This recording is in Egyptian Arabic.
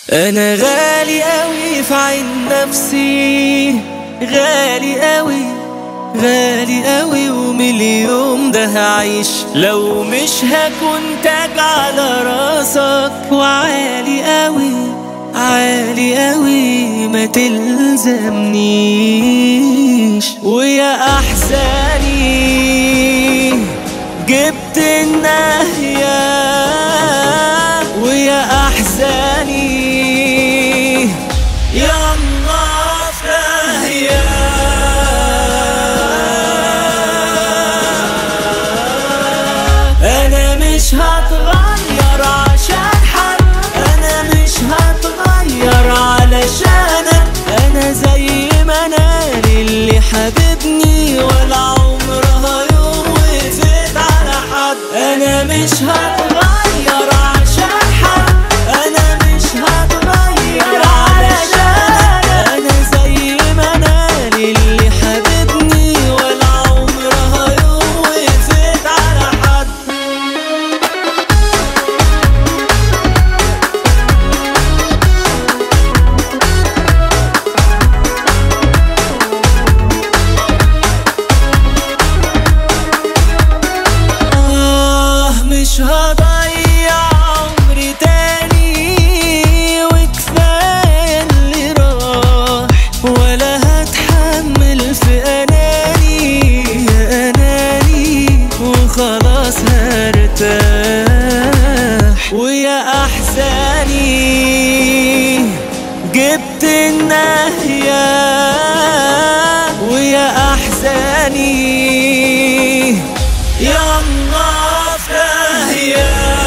انا غالي قوي في عين نفسي غالي قوي غالي قوي ومليوم ده هعيش لو مش هكون تاج على راسك وعالي قوي عالي قوي ما تلزمنيش ويا احزاني جبت النهيه ويا احزاني يا الله فهيا انا مش هتغير عشان حد انا مش هتغير علشانك انا زي ما انا اللي حبيبني ولا عمرها يوم وقفت على حد انا مش هتغير عشان حد انا مش هتغير علشانك انا زي ما انا اللي حبيبني ولا عمرها يوم وقفت على حد آه مش هضيع عمري تاني وكفاية اللي راح ولا هتحمل في أناني يا أناني وخلاص هرتاح ويا أحزاني جبت النهيه ويا احزاني يا الله فهيا